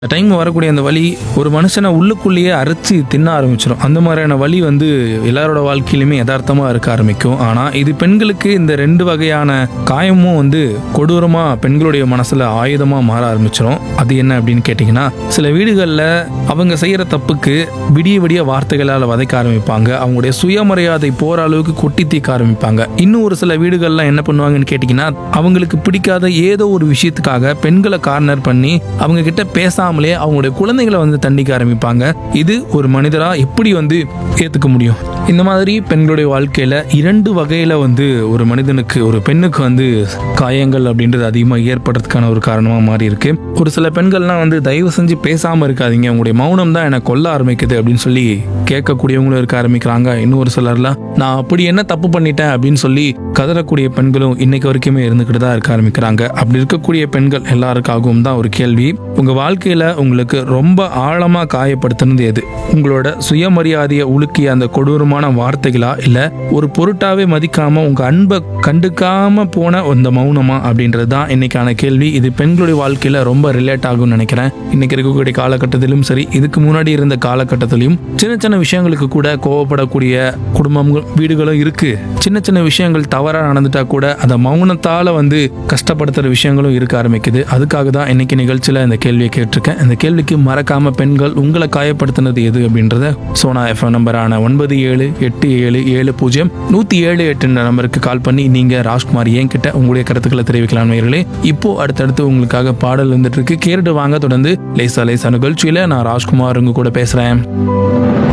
time வரக்கூடிய அந்த வலி ஒரு மனுஷனை உள்ளுக்குள்ளேயே அரைச்சி தின்ன ஆரம்பிச்சிடும் அந்த மாதிரியான வலி வந்து எல்லாரோட வாழ்க்கையிலுமே யதார்த்தமா இருக்க ஆரம்பிக்கும் ஆனா இது பெண்களுக்கு இந்த ரெண்டு வகையான காயமும் வந்து கொடூரமா பெண்களுடைய மனசுல ஆயுதமா மாற ஆரம்பிச்சிடும் அது என்ன அப்படின்னு கேட்டிங்கன்னா சில வீடுகளில் அவங்க செய்யற தப்புக்கு விடிய விடிய வார்த்தைகளால் வதைக்க ஆரம்பிப்பாங்க அவங்களுடைய சுயமரியாதை போற அளவுக்கு கொட்டி தீர்க்க ஆரம்பிப்பாங்க இன்னும் ஒரு சில வீடுகள்லாம் என்ன பண்ணுவாங்கன்னு கேட்டிங்கன்னா அவங்களுக்கு பிடிக்காத ஏதோ ஒரு விஷயத்துக்காக பெண்களை கார்னர் பண்ணி அவங்க கிட்ட பேசாமலே அவங்களுடைய குழந்தைகளை வந்து தண்டிக்க ஆரம்பிப்பாங்க இது ஒரு மனிதரா எப்படி வந்து ஏத்துக்க முடியும் இந்த மாதிரி பெண்களுடைய வாழ்க்கையில இரண்டு வகையில வந்து ஒரு மனிதனுக்கு ஒரு பெண்ணுக்கு வந்து காயங்கள் அப்படின்றது அதிகமாக ஏற்படுறதுக்கான ஒரு காரணமா மாறி இருக்கு ஒரு சில பெண்கள்லாம் வந்து தயவு செஞ்சு பேசாம இருக்காதீங்க உங்களுடைய மௌனம் தான் என்னை கொல்ல ஆரம்பிக்குது அப்படின்னு சொல்லி கேட்கக்கூடியவங்களும் இருக்க ஆரம்பிக்கிறாங்க இன்னும் ஒரு சிலர்லாம் நான் அப்படி என்ன தப்பு பண்ணிட்டேன் அப்படின்னு சொல்லி கதறக்கூடிய பெண்களும் இன்னைக்கு வரைக்குமே இருந்துக்கிட்டு தான் இருக்க ஆரம்பிக்கிறாங்க அப்படி இருக்கக்கூடிய பெண்கள் எல்லாருக்காகவும் தான் ஒரு கேள்வி உங்க வாழ்க்கையில உங்களுக்கு ரொம்ப ஆழமா காயப்படுத்தினது எது உங்களோட சுயமரியாதையை உலுக்கிய அந்த கொடூரமான வார்த்தைகளா இல்ல ஒரு பொருட்டாவே மதிக்காம உங்க அன்பை கண்டுக்காம போன அந்த மௌனமா அப்படின்றது தான் இன்னைக்கான கேள்வி இது பெண்களுடைய வாழ்க்கையில ரொம்ப ரிலேட் ஆகும்னு நினைக்கிறேன் இன்னைக்கு இருக்கக்கூடிய காலகட்டத்திலும் சரி இதுக்கு முன்னாடி இருந்த காலகட்டத்திலையும் சின்ன சின்ன விஷயங்களுக்கு கூட கோவப்படக்கூடிய குடும்பங்கள் வீடுகளும் இருக்கு சின்ன சின்ன விஷயங்கள் தவறா நடந்துட்டா கூட அந்த மௌனத்தால வந்து கஷ்டப்படுத்துற விஷயங்களும் இருக்க ஆரம்பிக்குது அதுக்காக தான் இன்னைக்கு நிகழ்ச்சியில இந்த கேள்வியை கேட்டிருக்கேன் இந்த கேள்விக்கு மறக்காம பெண்கள் உங்களை காயப்படுத்தினது எது அப்படின்றத சோனா எஃப்எம் நம்பரான ஒன்பது ஏழு எட்டு ஏழு ஏழு பூஜ்ஜியம் நூத்தி ஏழு எட்டுன்ற நம்பருக்கு கால் பண்ணி நீங்க ராஜ்குமார் என்கிட்ட உங்களுடைய கருத்துக்களை தெரிவிக்கலாம் நேயர்களே இப்போ அடுத்தடுத்து உங்களுக்காக பாடல் வந்துட்டு இருக்கு கேட்டுட்டு வாங்க தொடர்ந்து லேசா லேசா நிகழ்ச்சியில நான் ராஜ்குமார் உங்க கூட பேசுறேன்